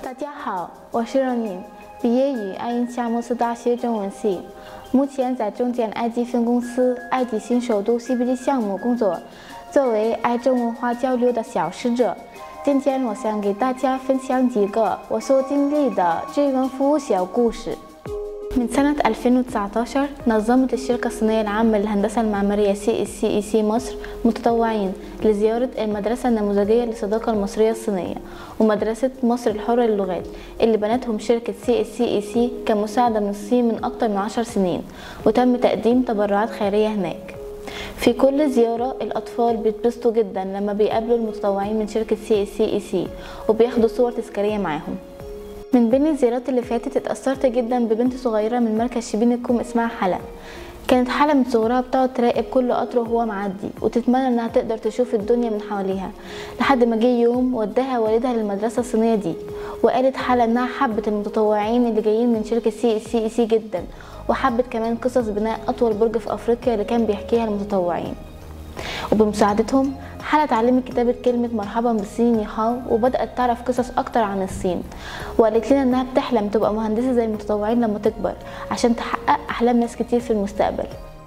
大家好，我是若宁，毕业于爱因夏莫斯大学中文系，目前在中建爱基分公司爱迪新首都 CBD 项目工作，作为爱中文化交流的小使者。今天我想给大家分享几个我所经历的志愿服务小故事。من سنة 2019 نظمت الشركة الصينية العامة للهندسة المعمارية سي اس سي اي سي مصر متطوعين لزيارة المدرسة النموذجية للصداقة المصرية الصينية ومدرسة مصر الحرة للغات اللي بنتهم شركة سي اس سي اي سي كمساعدة من الصين من أكتر من عشر سنين وتم تقديم تبرعات خيرية هناك في كل زيارة الأطفال بيتبسطوا جدا لما بيقابلوا المتطوعين من شركة سي اس سي اي سي وبياخدوا صور تذكارية معاهم من بين الزيارات اللي فاتت اتأثرت جدا ببنت صغيرة من مركز شبين الكوم اسمها حلا كانت حلا من صغرها بتقعد تراقب كل قطر وهو معدي وتتمنى انها تقدر تشوف الدنيا من حواليها لحد ما جه يوم وداها والدها للمدرسة الصينية دي وقالت حلا انها حبت المتطوعين اللي جايين من شركة سي سي اي سي جدا وحبت كمان قصص بناء اطول برج في افريقيا اللي كان بيحكيها المتطوعين وبمساعدتهم حالة اتعلمت كتابة كلمة مرحبا بالصيني هاو وبدأت تعرف قصص أكتر عن الصين وقالت لنا إنها بتحلم تبقى مهندسة زي المتطوعين لما تكبر عشان تحقق أحلام ناس كتير في المستقبل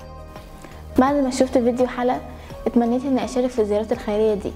بعد ما شفت فيديو حلا اتمنيت إني أشارك في الزيارات الخيرية دي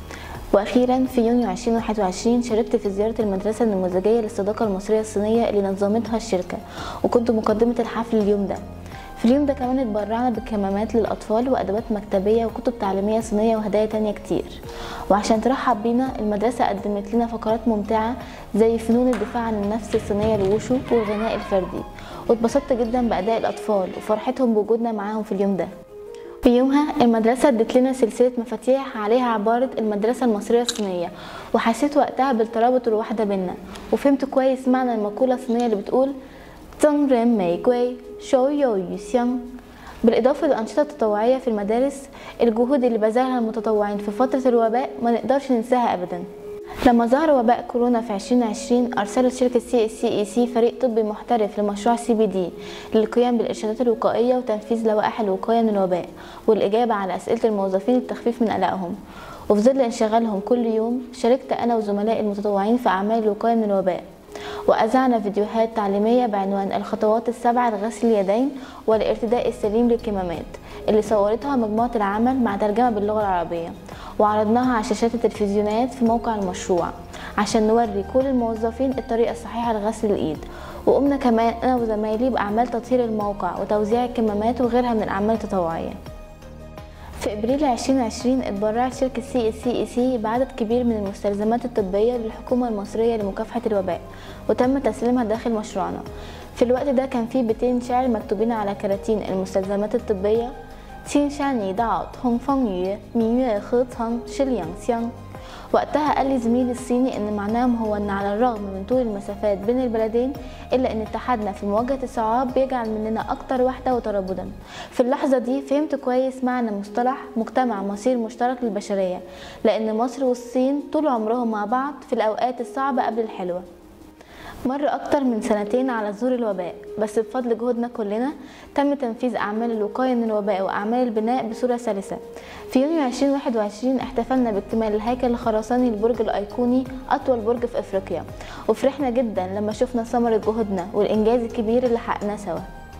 واخيرا في يونيو 2021 شاركت في زياره المدرسه النموذجيه للصداقه المصريه الصينيه اللي نظمتها الشركه وكنت مقدمه الحفل اليوم ده في اليوم ده كمان اتبرعنا بكمامات للأطفال وأدوات مكتبية وكتب تعليمية صينية وهدايا تانية كتير وعشان ترحب بينا المدرسة قدمت لنا فقرات ممتعة زي فنون الدفاع عن النفس الصينية الوشو والغناء الفردي واتبسطت جدا بأداء الأطفال وفرحتهم بوجودنا معاهم في اليوم ده في يومها المدرسة ادت لنا سلسلة مفاتيح عليها عبارة المدرسة المصرية الصينية وحسيت وقتها بالترابط والوحدة بينا وفهمت كويس معنى المقولة الصينية اللي بتقول 赠人玫瑰，手有余香。بالإضافة للأنشطة التطوعية في المدارس الجهود اللي بذلها المتطوعين في فترة الوباء ما نقدرش ننساها أبدا لما ظهر وباء كورونا في 2020 أرسلت شركة سي اس سي اي سي فريق طبي محترف لمشروع سي بي دي للقيام بالإرشادات الوقائية وتنفيذ لوائح الوقاية من الوباء والإجابة على أسئلة الموظفين للتخفيف من قلقهم وفي ظل انشغالهم كل يوم شاركت أنا وزملائي المتطوعين في أعمال الوقاية من الوباء وأذعنا فيديوهات تعليمية بعنوان الخطوات السبعة لغسل اليدين والارتداء السليم للكمامات اللي صورتها مجموعة العمل مع ترجمة باللغة العربية وعرضناها على شاشات التلفزيونات في موقع المشروع عشان نوري كل الموظفين الطريقة الصحيحة لغسل الإيد وقمنا كمان أنا وزمايلي بأعمال تطهير الموقع وتوزيع الكمامات وغيرها من الأعمال التطوعية في ابريل 2020 اتبرعت شركة سي اس سي اي سي بعدد كبير من المستلزمات الطبية للحكومة المصرية لمكافحة الوباء وتم تسليمها داخل مشروعنا في الوقت ده كان في بيتين شعر مكتوبين على كراتين المستلزمات الطبية 青山一道通风雨，明月何曾是两乡。وقتها قال لي زميلي الصيني ان معناهم هو ان على الرغم من طول المسافات بين البلدين الا ان اتحادنا في مواجهه الصعاب بيجعل مننا اكتر وحده وترابطا في اللحظه دي فهمت كويس معنى مصطلح مجتمع مصير مشترك للبشريه لان مصر والصين طول عمرهم مع بعض في الاوقات الصعبه قبل الحلوه مر أكتر من سنتين على ظهور الوباء بس بفضل جهودنا كلنا تم تنفيذ أعمال الوقاية من الوباء وأعمال البناء بصورة سلسة في يونيو 2021 احتفلنا باكتمال الهيكل الخرساني للبرج الأيقوني أطول برج في أفريقيا وفرحنا جدا لما شفنا ثمرة جهودنا والإنجاز الكبير اللي حققناه سوا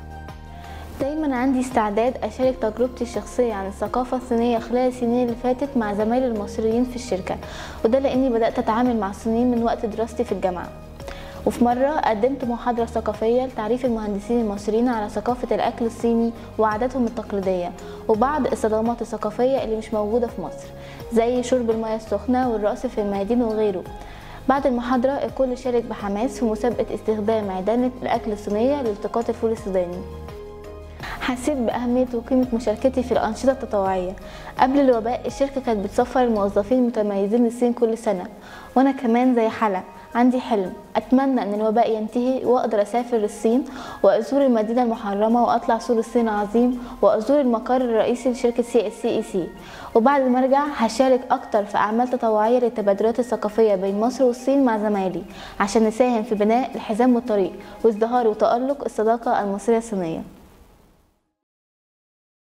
دايما عندي استعداد أشارك تجربتي الشخصية عن الثقافة الصينية خلال السنين اللي فاتت مع زمايلي المصريين في الشركة وده لأني بدأت أتعامل مع الصينيين من وقت دراستي في الجامعة وفي مرة قدمت محاضرة ثقافية لتعريف المهندسين المصريين على ثقافة الأكل الصيني وعاداتهم التقليدية وبعض الصدمات الثقافية اللي مش موجودة في مصر زي شرب المياه السخنة والرقص في الميادين وغيره بعد المحاضرة الكل شارك بحماس في مسابقة استخدام عيدان الأكل الصينية لالتقاط الفول السوداني حسيت بأهمية وقيمة مشاركتي في الأنشطة التطوعية قبل الوباء الشركة كانت بتسفر الموظفين المتميزين للصين كل سنة وأنا كمان زي حلا عندي حلم أتمنى أن الوباء ينتهي وأقدر أسافر للصين وأزور المدينة المحرمة وأطلع سور الصين عظيم وأزور المقر الرئيسي لشركة سي اس سي اي سي وبعد ما أرجع هشارك أكتر في أعمال تطوعية للتبادلات الثقافية بين مصر والصين مع زمايلي عشان نساهم في بناء الحزام والطريق وازدهار وتألق الصداقة المصرية الصينية